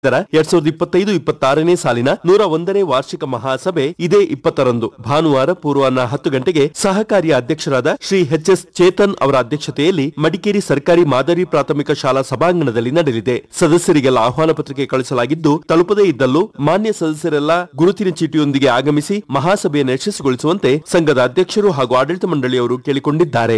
ಇದರ ಎರಡ್ ಸಾವಿರದ ಇಪ್ಪತ್ತೈದು ಇಪ್ಪತ್ತಾರನೇ ಸಾಲಿನ ನೂರ ಒಂದನೇ ವಾರ್ಷಿಕ ಮಹಾಸಭೆ ಇದೇ ಇಪ್ಪತ್ತರಂದು ಭಾನುವಾರ ಪೂರ್ವಾಹ್ನ ಹತ್ತು ಗಂಟೆಗೆ ಸಹಕಾರಿ ಅಧ್ಯಕ್ಷರಾದ ಶ್ರೀ ಎಚ್ ಎಸ್ ಚೇತನ್ ಅವರ ಅಧ್ಯಕ್ಷತೆಯಲ್ಲಿ ಮಡಿಕೇರಿ ಸರ್ಕಾರಿ ಮಾದರಿ ಪ್ರಾಥಮಿಕ ಶಾಲಾ ಸಭಾಂಗಣದಲ್ಲಿ ನಡೆಯಲಿದೆ ಸದಸ್ಯರಿಗೆಲ್ಲ ಆಹ್ವಾನ ಪತ್ರಿಕೆ ಕಳಿಸಲಾಗಿದ್ದು ತಲುಪದೇ ಇದ್ದಲ್ಲೂ ಮಾನ್ಯ ಸದಸ್ಯರೆಲ್ಲ ಗುರುತಿನ ಚೀಟಿಯೊಂದಿಗೆ ಆಗಮಿಸಿ ಮಹಾಸಭೆಯನ್ನು ಯಶಸ್ವಿಗೊಳಿಸುವಂತೆ ಸಂಘದ ಅಧ್ಯಕ್ಷರು ಹಾಗೂ ಆಡಳಿತ ಮಂಡಳಿಯವರು ಕೇಳಿಕೊಂಡಿದ್ದಾರೆ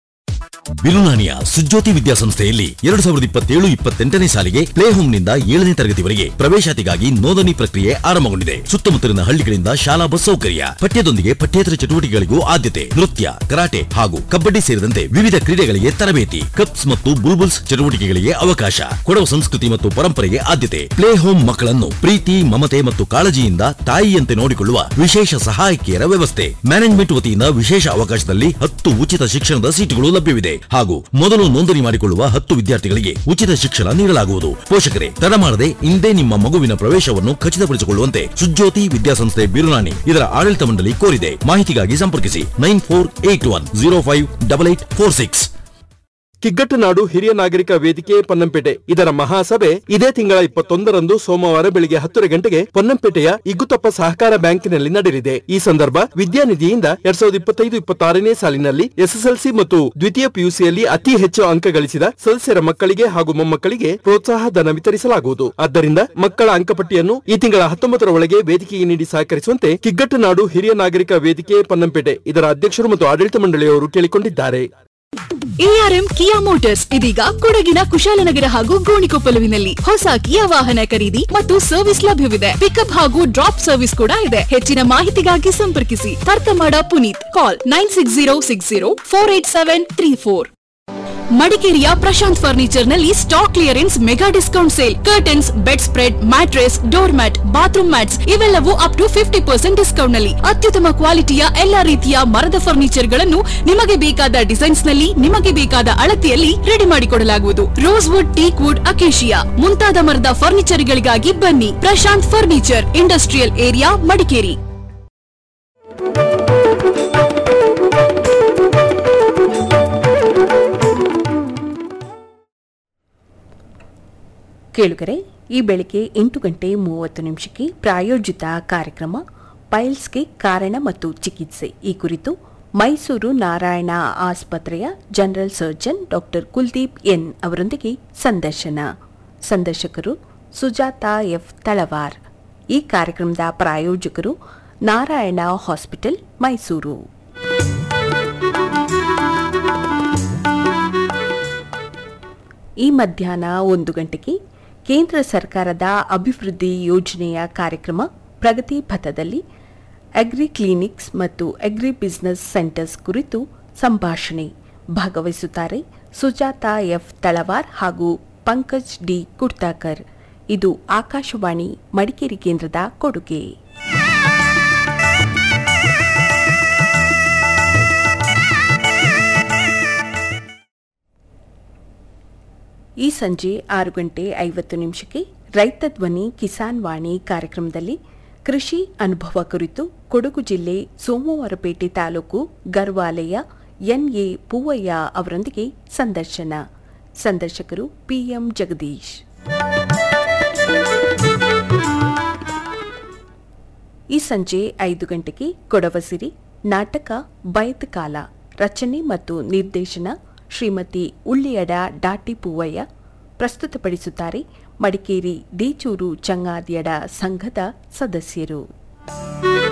ಬಿಲುನಾನಿಯ ಸುಜ್ಯೋತಿ ವಿದ್ಯಾಸಂಸ್ಥೆಯಲ್ಲಿ ಎರಡು ಸಾವಿರದ ಇಪ್ಪತ್ತೇಳು ಇಪ್ಪತ್ತೆಂಟನೇ ಸಾಲಿಗೆ ಪ್ಲೇ ಹೋಮ್ನಿಂದ ಏಳನೇ ತರಗತಿವರೆಗೆ ಪ್ರವೇಶಾತಿಗಾಗಿ ನೋಂದಣಿ ಪ್ರಕ್ರಿಯೆ ಆರಂಭಗೊಂಡಿದೆ ಸುತ್ತಮುತ್ತಲಿನ ಹಳ್ಳಿಗಳಿಂದ ಶಾಲಾ ಬಸ್ ಸೌಕರ್ಯ ಪಠ್ಯದೊಂದಿಗೆ ಪಠ್ಯೇತರ ಚಟುವಟಿಕೆಗಳಿಗೂ ಆದ್ಯತೆ ನೃತ್ಯ ಕರಾಟೆ ಹಾಗೂ ಕಬಡ್ಡಿ ಸೇರಿದಂತೆ ವಿವಿಧ ಕ್ರೀಡೆಗಳಿಗೆ ತರಬೇತಿ ಕಪ್ಸ್ ಮತ್ತು ಬುಲ್ಬುಲ್ಸ್ ಚಟುವಟಿಕೆಗಳಿಗೆ ಅವಕಾಶ ಕೊಡವ ಸಂಸ್ಕೃತಿ ಮತ್ತು ಪರಂಪರೆಗೆ ಆದ್ಯತೆ ಪ್ಲೇ ಹೋಮ್ ಮಕ್ಕಳನ್ನು ಪ್ರೀತಿ ಮಮತೆ ಮತ್ತು ಕಾಳಜಿಯಿಂದ ತಾಯಿಯಂತೆ ನೋಡಿಕೊಳ್ಳುವ ವಿಶೇಷ ಸಹಾಯಕಿಯರ ವ್ಯವಸ್ಥೆ ಮ್ಯಾನೇಜ್ಮೆಂಟ್ ವತಿಯಿಂದ ವಿಶೇಷ ಅವಕಾಶದಲ್ಲಿ ಹತ್ತು ಉಚಿತ ಶಿಕ್ಷಣದ ಸೀಟುಗಳು ಲಭ್ಯವಿದೆ ಹಾಗೂ ಮೊದಲು ನೋಂದಣಿ ಮಾಡಿಕೊಳ್ಳುವ ಹತ್ತು ವಿದ್ಯಾರ್ಥಿಗಳಿಗೆ ಉಚಿತ ಶಿಕ್ಷಣ ನೀಡಲಾಗುವುದು ಪೋಷಕರೇ ತಡ ಮಾಡದೆ ಇಂದೇ ನಿಮ್ಮ ಮಗುವಿನ ಪ್ರವೇಶವನ್ನು ಖಚಿತಪಡಿಸಿಕೊಳ್ಳುವಂತೆ ಸುಜ್ಯೋತಿ ವಿದ್ಯಾಸಂಸ್ಥೆ ಬಿರುನಾಣಿ ಇದರ ಆಡಳಿತ ಮಂಡಳಿ ಕೋರಿದೆ ಮಾಹಿತಿಗಾಗಿ ಸಂಪರ್ಕಿಸಿ nine four eight one zero five double eight four six ಕಿಗ್ಗಟ್ಟುನಾಡು ಹಿರಿಯ ನಾಗರಿಕ ವೇದಿಕೆ ಪೊನ್ನಂಪೇಟೆ ಇದರ ಮಹಾಸಭೆ ಇದೇ ತಿಂಗಳ ಇಪ್ಪತ್ತೊಂದರಂದು ಸೋಮವಾರ ಬೆಳಿಗ್ಗೆ ಹತ್ತರ ಗಂಟೆಗೆ ಪೊನ್ನಂಪೇಟೆಯ ಇಗ್ಗುತಪ್ಪ ಸಹಕಾರ ಬ್ಯಾಂಕಿನಲ್ಲಿ ನಡೆಯಲಿದೆ ಈ ಸಂದರ್ಭ ವಿದ್ಯಾನಿಧಿಯಿಂದ ಎರಡ್ ಸಾವಿರದ ಇಪ್ಪತ್ತೈದು ಇಪ್ಪತ್ತಾರನೇ ಸಾಲಿನಲ್ಲಿ ಎಸ್ಎಸ್ಎಲ್ಸಿ ಮತ್ತು ದ್ವಿತೀಯ ಪಿಯುಸಿಯಲ್ಲಿ ಅತಿ ಹೆಚ್ಚು ಅಂಕ ಗಳಿಸಿದ ಸದಸ್ಯರ ಮಕ್ಕಳಿಗೆ ಹಾಗೂ ಮೊಮ್ಮಕ್ಕಳಿಗೆ ಪ್ರೋತ್ಸಾಹ ಧನ ವಿತರಿಸಲಾಗುವುದು ಆದ್ದರಿಂದ ಮಕ್ಕಳ ಅಂಕಪಟ್ಟಿಯನ್ನು ಈ ತಿಂಗಳ ಹತ್ತೊಂಬತ್ತರ ಒಳಗೆ ವೇದಿಕೆಗೆ ನೀಡಿ ಸಹಕರಿಸುವಂತೆ ಕಿಗ್ಗಟ್ಟುನಾಡು ಹಿರಿಯ ನಾಗರಿಕ ವೇದಿಕೆ ಪೊನ್ನಂಪೇಟೆ ಇದರ ಅಧ್ಯಕ್ಷರು ಮತ್ತು ಆಡಳಿತ ಮಂಡಳಿಯವರು ಕೇಳಿಕೊಂಡಿದ್ದಾರೆ ಎಆರ್ಎಂ ಕಿಯಾ ಮೋಟಾರ್ಸ್ ಇದೀಗ ಕೊಡಗಿನ ಕುಶಾಲನಗರ ಹಾಗೂ ಗೋಣಿಕೊಪ್ಪಲುವಿನಲ್ಲಿ ಹೊಸ ಕಿಯಾ ವಾಹನ ಖರೀದಿ ಮತ್ತು ಸರ್ವಿಸ್ ಲಭ್ಯವಿದೆ ಪಿಕಪ್ ಹಾಗೂ ಡ್ರಾಪ್ ಸರ್ವಿಸ್ ಕೂಡ ಇದೆ ಹೆಚ್ಚಿನ ಮಾಹಿತಿಗಾಗಿ ಸಂಪರ್ಕಿಸಿ ತರ್ತಮಾಡ Puneeth call nine six zero six zero four eight seven three four ಮಡಿಕೇರಿಯ ಪ್ರಶಾಂತ್ ಫರ್ನಿಚರ್ ನಲ್ಲಿ stock clearance mega discount sale curtains bed spread mattress door mat bathroom mats ಇವೆಲ್ಲವೂ up to fifty percent discount ನಲ್ಲಿ ಅತ್ಯುತ್ತಮ ಕ್ವಾಲಿಟಿಯ ಎಲ್ಲಾ ರೀತಿಯ ಮರದ ಫರ್ನಿಚರ್ ಗಳನ್ನು ನಿಮಗೆ ಬೇಕಾದ ಡಿಸೈನ್ಸ್ ನಲ್ಲಿ ನಿಮಗೆ ಬೇಕಾದ ಅಳತೆಯಲ್ಲಿ ರೆಡಿ ಮಾಡಿಕೊಡಲಾಗುವುದು rose wood teak wood acacia ಮುಂತಾದ ಮರದ ಫರ್ನಿಚರ್ ಗಳಿಗಾಗಿ ಬನ್ನಿ Prashant furniture industrial area Madikeri ಕೇಳುಗರೆ ಈ ಬೆಳಿಗ್ಗೆ ಎಂಟು ಗಂಟೆ ಮೂವತ್ತು ನಿಮಿಷಕ್ಕೆ ಪ್ರಾಯೋಜಿತ ಕಾರ್ಯಕ್ರಮ ಪೈಲ್ಸ್ಗೆ ಕಾರಣ ಮತ್ತು ಚಿಕಿತ್ಸೆ ಈ ಕುರಿತು ಮೈಸೂರು ನಾರಾಯಣ ಆಸ್ಪತ್ರೆಯ general surgeon doctor Kuldeep N ಅವರೊಂದಿಗೆ ಸಂದರ್ಶನ ಸಂದರ್ಶಕರು ಸುಜಾತಾ ಎಫ್ ತಳವಾರ್ ಈ ಕಾರ್ಯಕ್ರಮದ ಪ್ರಾಯೋಜಕರು ನಾರಾಯಣ ಹಾಸ್ಪಿಟಲ್ ಮೈಸೂರು ಈ ಮಧ್ಯಾಹ್ನ ಒಂದು ಗಂಟೆಗೆ ಕೇಂದ್ರ ಸರ್ಕಾರದ ಅಭಿವೃದ್ಧಿ ಯೋಜನೆಯ ಕಾರ್ಯಕ್ರಮ ಪ್ರಗತಿ ಪಥದಲ್ಲಿ ಅಗ್ರಿ ಕ್ಲಿನಿಕ್ಸ್ ಮತ್ತು ಅಗ್ರಿ ಬಿಸಿನೆಸ್ ಸೆಂಟರ್ಸ್ ಕುರಿತು ಸಂಭಾಷಣೆ ಭಾಗವಹಿಸುತ್ತಾರೆ ಸುಜಾತಾ ಎಫ್ ತಳವಾರ್ ಹಾಗೂ ಪಂಕಜ್ ಡಿ ಕುಡ್ತಾಕರ್ ಇದು ಆಕಾಶವಾಣಿ ಮಡಿಕೇರಿ ಕೇಂದ್ರದ ಕೊಡುಗೆ ಈ ಸಂಜೆ ಆರು ಗಂಟೆ ಐವತ್ತು ನಿಮಿಷಕ್ಕೆ ರೈತ ಧ್ವನಿ ಕಿಸಾನ್ ವಾಣಿ ಕಾರ್ಯಕ್ರಮದಲ್ಲಿ ಕೃಷಿ ಅನುಭವ ಕುರಿತು ಕೊಡಗು ಜಿಲ್ಲೆ ಸೋಮವಾರಪೇಟೆ ತಾಲೂಕು ಗರ್ವಾಲಯ ಎನ್ಎ ಪೂವಯ್ಯ ಅವರೊಂದಿಗೆ ಸಂದರ್ಶನ ಸಂದರ್ಶಕರು ಪಿಎಂ ಜಗದೀಶ್ ಈ ಸಂಜೆ ಐದು ಗಂಟೆಗೆ ಕೊಡವಸಿರಿ ನಾಟಕ ಬಯತ್ ಕಾಲ ರಚನೆ ಮತ್ತು ನಿರ್ದೇಶನ ಶ್ರೀಮತಿ ಉಳ್ಳಿಯಡ ಡಾಟಿ ಪೂವಯ್ಯ ಪ್ರಸ್ತುತಪಡಿಸುತ್ತಾರೆ ಮಡಿಕೇರಿ ಡೇಚೂರು ಚಂಗಾದಿಯಡ ಸಂಘದ ಸದಸ್ಯರು